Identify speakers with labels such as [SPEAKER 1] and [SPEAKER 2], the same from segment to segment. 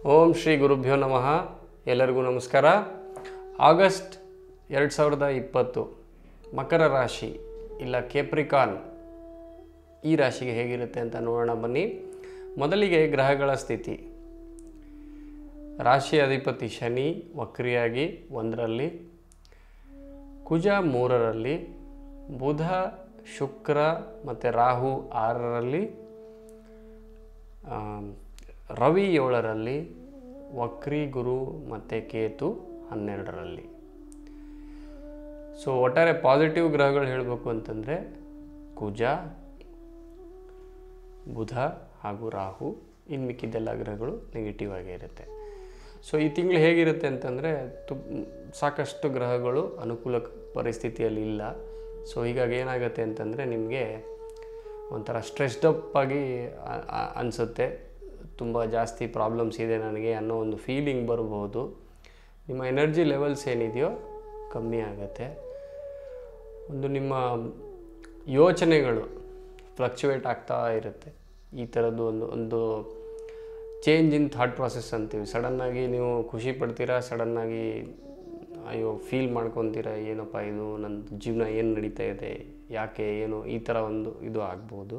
[SPEAKER 1] ಓಂ ಶ್ರೀ ಗುರುಭ್ಯೋ ನಮಃ ಎಲ್ಲರಿಗೂ ನಮಸ್ಕಾರ ಆಗಸ್ಟ್ ಎರಡು ಸಾವಿರದ ಇಪ್ಪತ್ತು ಮಕರ ರಾಶಿ ಇಲ್ಲ ಕೇಪ್ರಿಕಾನ್ ಈ ರಾಶಿಗೆ ಹೇಗಿರುತ್ತೆ ಅಂತ ನೋಡೋಣ ಬನ್ನಿ ಮೊದಲಿಗೆ ಗ್ರಹಗಳ ಸ್ಥಿತಿ ರಾಶಿ ಅಧಿಪತಿ ಶನಿ ವಕ್ರಿಯಾಗಿ ಒಂದರಲ್ಲಿ ಕುಜ ಮೂರರಲ್ಲಿ ಬುಧ ಶುಕ್ರ ಮತ್ತು ರಾಹು ಆರರಲ್ಲಿ ಆ, ರವಿ ಏಳರಲ್ಲಿ ವಕ್ರಿ ಗುರು ಮತ್ತು ಕೇತು ಹನ್ನೆರಡರಲ್ಲಿ ಸೊ ಒಟ್ಟಾರೆ ಪಾಸಿಟಿವ್ ಗ್ರಹಗಳು ಹೇಳಬೇಕು ಅಂತಂದರೆ ಕುಜ ಬುಧ ಹಾಗೂ ರಾಹು ಇನ್ನು ಮಿಕ್ಕಿದ್ದೆಲ್ಲ ಗ್ರಹಗಳು ನೆಗೆಟಿವ್ ಆಗೇ ಇರುತ್ತೆ ಸೊ ಈ ತಿಂಗಳು ಹೇಗಿರುತ್ತೆ ಅಂತಂದರೆ ತು ಸಾಕಷ್ಟು ಗ್ರಹಗಳು ಅನುಕೂಲ ಪರಿಸ್ಥಿತಿಯಲ್ಲಿ ಇಲ್ಲ ಸೊ ಹೀಗಾಗಿ ಏನಾಗುತ್ತೆ ಅಂತಂದರೆ ನಿಮಗೆ ಒಂಥರ ಸ್ಟ್ರೆಸ್ಡ್ ಅಪ್ ಆಗಿ ಅ- ಅ- ಅನಿಸುತ್ತೆ ತುಂಬ ಜಾಸ್ತಿ ಪ್ರಾಬ್ಲಮ್ಸ್ ಇದೆ ನನಗೆ ಅನ್ನೋ ಒಂದು ಫೀಲಿಂಗ್ ಬರ್ಬೋದು ನಿಮ್ಮ ಎನರ್ಜಿ ಲೆವೆಲ್ಸ್ ಏನಿದೆಯೋ ಕಮ್ಮಿ ಆಗುತ್ತೆ ಒಂದು ನಿಮ್ಮ ಯೋಚನೆಗಳು ಫ್ಲಕ್ಚುವೇಟ್ ಆಗ್ತಾ ಇರುತ್ತೆ ಈ ಥರದ್ದು ಒಂದು ಒಂದು ಚೇಂಜ್ ಇನ್ ಥಾಟ್ ಪ್ರಾಸೆಸ್ ಅಂತೀವಿ ಸಡನ್ನಾಗಿ ನೀವು ಖುಷಿ ಪಡ್ತೀರಾ ಸಡನ್ನಾಗಿ ಅಯ್ಯೋ ಫೀಲ್ ಮಾಡ್ಕೊತೀರಾ ಏನಪ್ಪ ಇದು ನನ್ನ ಜೀವನ ಏನು ನಡೀತಾ ಇದೆ ಯಾಕೆ ಏನು ಈ ಥರ ಒಂದು ಇದು ಆಗ್ಬೋದು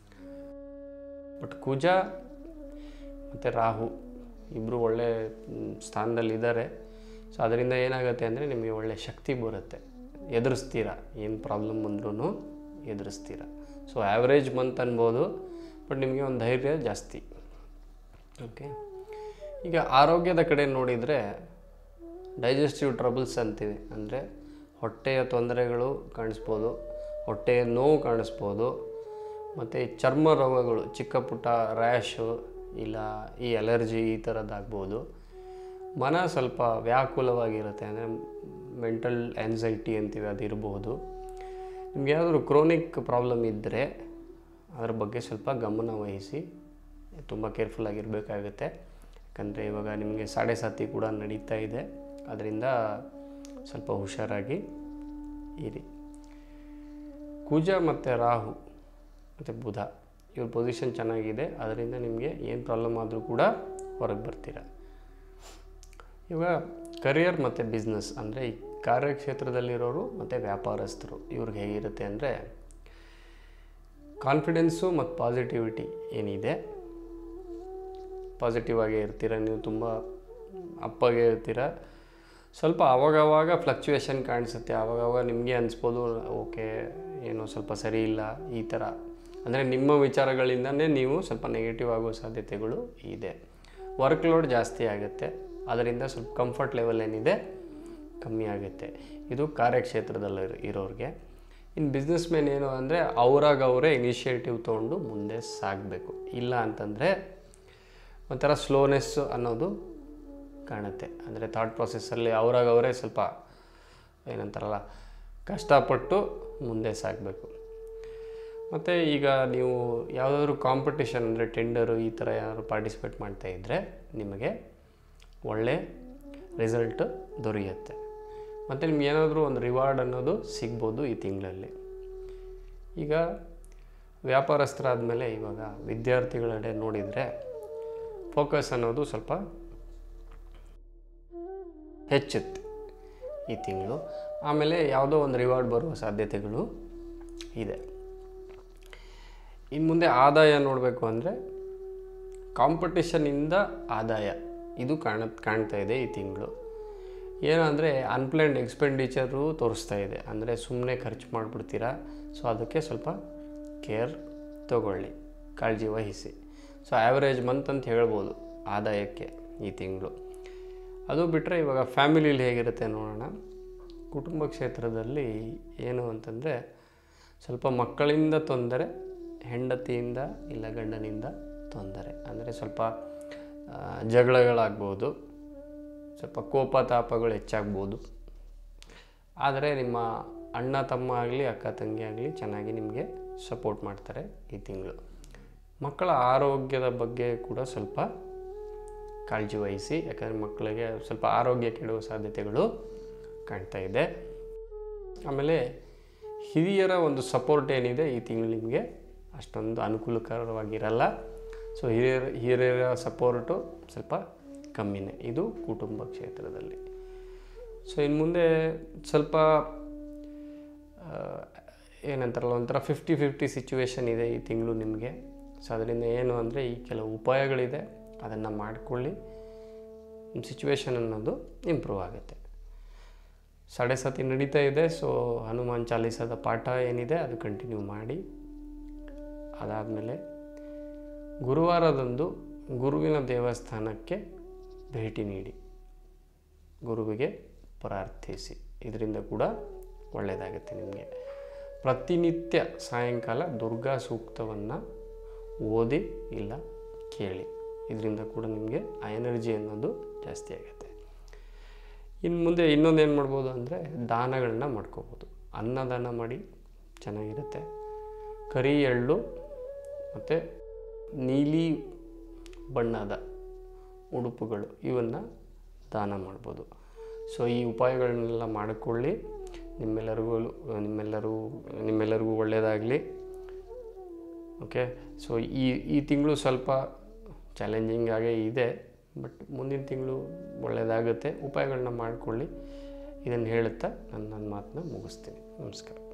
[SPEAKER 1] ಬಟ್ ಕುಜ ಮತ್ತು ರಾಹು ಇಬ್ಬರು ಒಳ್ಳೆ ಮ್, ಸ್ಥಾನದಲ್ಲಿದ್ದಾರೆ ಸೊ ಅದರಿಂದ ಏನಾಗುತ್ತೆ ಅಂದರೆ ನಿಮಗೆ ಒಳ್ಳೆ ಶಕ್ತಿ ಬರುತ್ತೆ ಎದುರಿಸ್ತೀರ ಏನು ಪ್ರಾಬ್ಲಮ್ ಬಂದ್ರೂ ಎದುರಿಸ್ತೀರ ಸೊ ಆ್ಯಾವ್ರೇಜ್ ಮಂತ್ ಅನ್ಬೋದು ಬಟ್ ನಿಮಗೆ ಒಂದು ಧೈರ್ಯ ಜಾಸ್ತಿ ಓಕೆ ಈಗ ಆರೋಗ್ಯದ ಕಡೆ ನೋಡಿದರೆ ಡೈಜೆಸ್ಟಿವ್ ಟ್ರಬಲ್ಸ್ ಅಂತೀವಿ ಅಂದರೆ ಹೊಟ್ಟೆಯ ತೊಂದರೆಗಳು ಕಾಣಿಸ್ಬೋದು ಹೊಟ್ಟೆಯ ನೋವು ಕಾಣಿಸ್ಬೋದು ಮತ್ತು ಚರ್ಮ ರೋಗಗಳು ಚಿಕ್ಕ ಪುಟ್ಟ ರ್ಯಾಶು ಇಲ್ಲ ಈ ಅಲರ್ಜಿ ಈ ಥರದ್ದಾಗ್ಬೋದು ಮನ ಸ್ವಲ್ಪ ವ್ಯಾಕುಲವಾಗಿರುತ್ತೆ ಅಂದರೆ ಮೆಂಟಲ್ ಆ್ಯನ್ಸೈಟಿ ಅಂತೀವಿ ಅದು ಇರಬಹುದು ನಿಮ್ಗೆ ಯಾವ್ದಾದ್ರು ಕ್ರೋನಿಕ್ ಪ್ರಾಬ್ಲಮ್ ಇದ್ದರೆ ಅದ್ರ ಬಗ್ಗೆ ಸ್ವಲ್ಪ ಗಮನ ವಹಿಸಿ ತುಂಬ ಕೇರ್ಫುಲ್ ಆಗಿರಬೇಕಾಗುತ್ತೆ ಯಾಕಂದರೆ ಇವಾಗ ನಿಮಗೆ ಸಾಡೆ ಸಾತಿ ಕೂಡ ನಡೀತಾ ಇದೆ ಅದರಿಂದ ಸ್ವಲ್ಪ ಹುಷಾರಾಗಿ ಇರಿ ಕುಜ ಮತ್ತು ರಾಹು ಮತ್ತು ಬುಧ ಇವ್ರ ಪೊಸಿಷನ್ ಚೆನ್ನಾಗಿದೆ ಅದರಿಂದ ನಿಮಗೆ ಏನು ಪ್ರಾಬ್ಲಮ್ ಆದರೂ ಕೂಡ ಹೊರಗೆ ಬರ್ತೀರ ಇವಾಗ ಕರಿಯರ್ ಮತ್ತು ಬಿಸ್ನೆಸ್ ಅಂದರೆ ಈ ಕಾರ್ಯಕ್ಷೇತ್ರದಲ್ಲಿರೋರು ಮತ್ತು ವ್ಯಾಪಾರಸ್ಥರು ಇವ್ರಿಗೆ ಹೇಗಿರುತ್ತೆ ಅಂದರೆ ಕಾನ್ಫಿಡೆನ್ಸು ಮತ್ತು ಪಾಸಿಟಿವಿಟಿ ಏನಿದೆ ಪಾಸಿಟಿವ್ ಆಗೇ ಇರ್ತೀರ ನೀವು ತುಂಬ ಅಪ್ಪಾಗೆ ಇರ್ತೀರ ಸ್ವಲ್ಪ ಆವಾಗವಾಗ ಫ್ಲಕ್ಚುಯೇಷನ್ ಕಾಣಿಸುತ್ತೆ ಆವಾಗವಾಗ ನಿಮಗೆ ಅನಿಸ್ಬೋದು ಓಕೆ ಏನೋ ಸ್ವಲ್ಪ ಸರಿ ಇಲ್ಲ ಈ ಥರ ಅಂದರೆ ನಿಮ್ಮ ವಿಚಾರಗಳಿಂದನೇ ನೀವು ಸ್ವಲ್ಪ ನೆಗೆಟಿವ್ ಆಗೋ ಸಾಧ್ಯತೆಗಳು ಇದೆ ವರ್ಕ್ ಲೋಡ್ ಜಾಸ್ತಿ ಆಗುತ್ತೆ ಅದರಿಂದ ಸ್ವಲ್ಪ ಕಂಫರ್ಟ್ ಲೆವೆಲ್ ಏನಿದೆ ಕಮ್ಮಿ ಆಗುತ್ತೆ ಇದು ಕಾರ್ಯಕ್ಷೇತ್ರದಲ್ಲಿ ಇರೋ- ಇರೋರಿಗೆ ಇನ್ನು ಬಿಸ್ನೆಸ್ ಮ್ಯಾನ್ ಏನು ಅಂದರೆ ಅವ್ರಾಗ ಅವರೇ ಇನಿಷಿಯೇಟಿವ್ ತೊಗೊಂಡು ಮುಂದೆ ಸಾಗಬೇಕು ಇಲ್ಲ ಅಂತಂದರೆ ಒಂಥರ ಸ್ಲೋನೆಸ್ ಅನ್ನೋದು ಕಾಣುತ್ತೆ ಅಂದರೆ ಥಾಟ್ ಪ್ರಾಸೆಸ್ಸಲ್ಲಿ ಅವ್ರಾಗ ಅವರೇ ಸ್ವಲ್ಪ ಏನಂತಾರಲ್ಲ ಕಷ್ಟಪಟ್ಟು ಮುಂದೆ ಸಾಗಬೇಕು ಮತ್ತು ಈಗ ನೀವು ಯಾವುದಾದ್ರೂ ಕಾಂಪಿಟಿಷನ್ ಅಂದರೆ ಟೆಂಡರು ಈ ಥರ ಯಾರು ಪಾರ್ಟಿಸಿಪೇಟ್ ಮಾಡ್ತಾ ಇದ್ದರೆ ನಿಮಗೆ ಒಳ್ಳೆ ರಿಸಲ್ಟ್ ದೊರೆಯುತ್ತೆ ಮತ್ತು ನಿಮ್ಗೆ ಏನಾದರೂ ಒಂದು ರಿವಾರ್ಡ್ ಅನ್ನೋದು ಸಿಗ್ಬೋದು ಈ ತಿಂಗಳಲ್ಲಿ ಈಗ ವ್ಯಾಪಾರಸ್ಥರಾದಮೇಲೆ ಇವಾಗ ವಿದ್ಯಾರ್ಥಿಗಳೆಡೆ ನೋಡಿದರೆ ಫೋಕಸ್ ಅನ್ನೋದು ಸ್ವಲ್ಪ ಹೆಚ್ಚುತ್ತೆ ಈ ತಿಂಗಳು ಆಮೇಲೆ ಯಾವುದೋ ಒಂದು ರಿವಾರ್ಡ್ ಬರುವ ಸಾಧ್ಯತೆಗಳು ಇದೆ ಇನ್ನು ಮುಂದೆ ಆದಾಯ ನೋಡಬೇಕು ಅಂದರೆ ಕಾಂಪಿಟಿಷನಿಂದ ಆದಾಯ ಇದು ಕಾಣ ಕಾಣ್ತಾ ಇದೆ ಈ ತಿಂಗಳು ಏನಂದರೆ ಅನ್ಪ್ಲ್ಯಾನ್ಡ್ ಎಕ್ಸ್ಪೆಂಡಿಚರು ತೋರಿಸ್ತಾ ಇದೆ ಅಂದರೆ ಸುಮ್ಮನೆ ಖರ್ಚು ಮಾಡಿಬಿಡ್ತೀರಾ ಸೊ ಅದಕ್ಕೆ ಸ್ವಲ್ಪ ಕೇರ್ ತಗೊಳ್ಳಿ ಕಾಳಜಿ ವಹಿಸಿ ಸೊ ಆ್ಯಾವ್ರೇಜ್ ಮಂತ್ ಅಂತ ಹೇಳ್ಬೋದು ಆದಾಯಕ್ಕೆ ಈ ತಿಂಗಳು ಅದು ಬಿಟ್ಟರೆ ಇವಾಗ ಫ್ಯಾಮಿಲಿಲಿ ಹೇಗಿರುತ್ತೆ ನೋಡೋಣ ಕುಟುಂಬ ಕ್ಷೇತ್ರದಲ್ಲಿ ಏನು ಅಂತಂದರೆ ಸ್ವಲ್ಪ ಮಕ್ಕಳಿಂದ ತೊಂದರೆ ಹೆಂಡತಿಯಿಂದ ಇಲ್ಲ ಗಂಡನಿಂದ ತೊಂದರೆ ಅಂದರೆ ಸ್ವಲ್ಪ ಆ, ಜಗಳಗಳಾಗ್ಬೋದು ಸ್ವಲ್ಪ ಕೋಪ ತಾಪಗಳು ಹೆಚ್ಚಾಗ್ಬೋದು ಆದರೆ ನಿಮ್ಮ ಅಣ್ಣ ತಮ್ಮ ಆಗಲಿ ಅಕ್ಕ ತಂಗಿ ಆಗಲಿ ಚೆನ್ನಾಗಿ ನಿಮಗೆ ಸಪೋರ್ಟ್ ಮಾಡ್ತಾರೆ ಈ ತಿಂಗಳು ಮಕ್ಕಳ ಆರೋಗ್ಯದ ಬಗ್ಗೆ ಕೂಡ ಸ್ವಲ್ಪ ಕಾಳಜಿ ವಹಿಸಿ ಯಾಕಂದರೆ ಮಕ್ಕಳಿಗೆ ಸ್ವಲ್ಪ ಆರೋಗ್ಯ ಕೆಡುವ ಸಾಧ್ಯತೆಗಳು ಕಾಣ್ತಾ ಇದೆ ಆಮೇಲೆ ಹಿರಿಯರ ಒಂದು ಸಪೋರ್ಟ್ ಏನಿದೆ ಈ ತಿಂಗಳು ನಿಮಗೆ ಅಷ್ಟೊಂದು ಅನುಕೂಲಕರವಾಗಿರಲ್ಲ ಸೊ ಹಿರಿಯರ ಹಿರಿಯರ ಸಪೋರ್ಟು ಸ್ವಲ್ಪ ಕಮ್ಮಿನೇ ಇದು ಕುಟುಂಬ ಕ್ಷೇತ್ರದಲ್ಲಿ ಸೊ ಇನ್ನು ಮುಂದೆ ಸ್ವಲ್ಪ ಆ, ಏನಂತಾರಲ್ಲ ಒಂಥರ ಫಿಫ್ಟಿ ಫಿಫ್ಟಿ ಸಿಚುವೇಶನ್ ಇದೆ ಈ ತಿಂಗಳು ನಿಮಗೆ ಸೊ ಅದರಿಂದ ಏನು ಅಂದರೆ ಈ ಕೆಲವು ಉಪಾಯಗಳಿದೆ ಅದನ್ನು ಮಾಡಿಕೊಳ್ಳಿ ನಿಮ್ಮ ಸಿಚುವೇಶನ್ ಅನ್ನೋದು ಇಂಪ್ರೂವ್ ಆಗುತ್ತೆ ಸಾಡೆ ಸತಿ ನಡೀತಾ ಇದೆ ಸೊ ಹನುಮಾನ್ ಚಾಲೀಸದ ಪಾಠ ಏನಿದೆ ಅದು ಕಂಟಿನ್ಯೂ ಮಾಡಿ ಅದಾದಮೇಲೆ ಗುರುವಾರದಂದು ಗುರುವಿನ ದೇವಸ್ಥಾನಕ್ಕೆ ಭೇಟಿ ನೀಡಿ ಗುರುವಿಗೆ ಪ್ರಾರ್ಥಿಸಿ ಇದರಿಂದ ಕೂಡ ಒಳ್ಳೆಯದಾಗುತ್ತೆ ನಿಮಗೆ ಪ್ರತಿನಿತ್ಯ ಸಾಯಂಕಾಲ ದುರ್ಗಾ ಸೂಕ್ತವನ್ನು ಓದಿ ಇಲ್ಲ ಕೇಳಿ ಇದರಿಂದ ಕೂಡ ನಿಮಗೆ ಆ ಎನರ್ಜಿ ಅನ್ನೋದು ಜಾಸ್ತಿ ಆಗುತ್ತೆ ಇನ್ನು ಮುಂದೆ ಇನ್ನೊಂದು ಏನು ಮಾಡ್ಬೋದು ಅಂದರೆ ದಾನಗಳನ್ನ ಮಾಡ್ಕೋಬೋದು ಅನ್ನದಾನ ಮಾಡಿ ಚೆನ್ನಾಗಿರುತ್ತೆ ಕರಿ ಎಳ್ಳು ಮತ್ತು ನೀಲಿ ಬಣ್ಣದ ಉಡುಪುಗಳು ಇವನ್ನು ದಾನ ಮಾಡ್ಬೋದು ಸೊ ಈ ಉಪಾಯಗಳನ್ನೆಲ್ಲ ಮಾಡಿಕೊಳ್ಳಿ ನಿಮ್ಮೆಲ್ಲರಿಗೂ ನಿಮ್ಮೆಲ್ಲರೂ ನಿಮ್ಮೆಲ್ಲರಿಗೂ ಒಳ್ಳೆಯದಾಗಲಿ ಓಕೆ ಸೊ ಈ ಈ ತಿಂಗಳು ಸ್ವಲ್ಪ ಚಾಲೆಂಜಿಂಗ್ ಆಗೇ ಇದೆ ಬಟ್ ಮುಂದಿನ ತಿಂಗಳು ಒಳ್ಳೆಯದಾಗುತ್ತೆ ಉಪಾಯಗಳನ್ನ ಮಾಡಿಕೊಳ್ಳಿ ಇದನ್ನು ಹೇಳುತ್ತಾ ನಾನು ನನ್ನ ಮಾತನ್ನ ಮುಗಿಸ್ತೀನಿ ನಮಸ್ಕಾರ